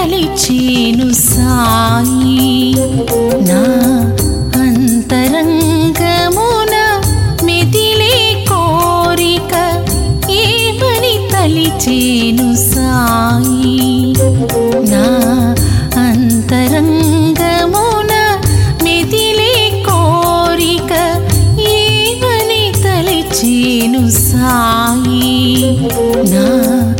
తలిచేను సాయి నా అంతరంగమున మెదిలే కోరిక ఏమని తలిచేను సాయి నా అంతరంగమున మెదిలే కోరిక ఏమని తలిచేను సాయి నా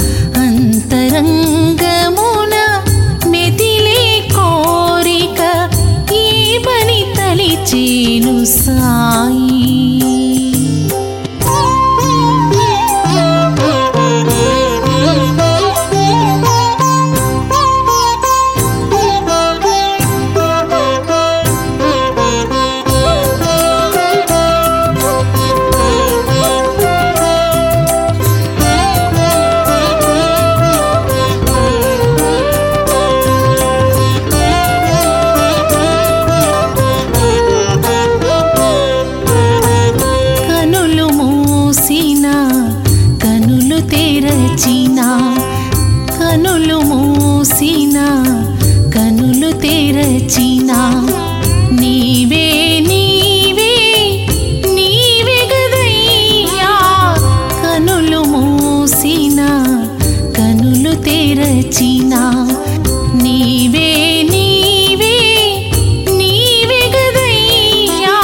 అంతరంగమున మెదిలే కోరిక ఏమని తలిచేను సాయి కనులు మూసిన కనులు తెరచిన కనులు మూసిన కనులు తెరచిన నీవే నీవే నీవే గదయ్యా కనులు మూసిన కనులు తెరచిన నీవే నీవే నీవే గదయ్యా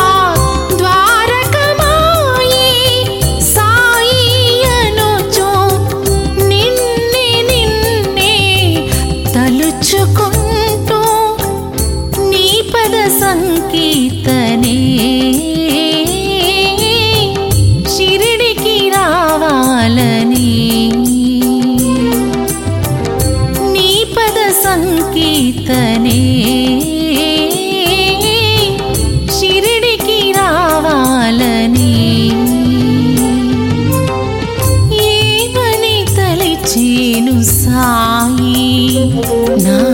ద్వారకమాయి సాయి అనుచో నిన్నే నిన్నే తలుచుకుంటూ నీ పద సంకీర్తనే షిరిడికి రావాలని నీ పద సంకీర్తనే షిరిడికి రావాలని ఏమని తలిచేను సాయి నా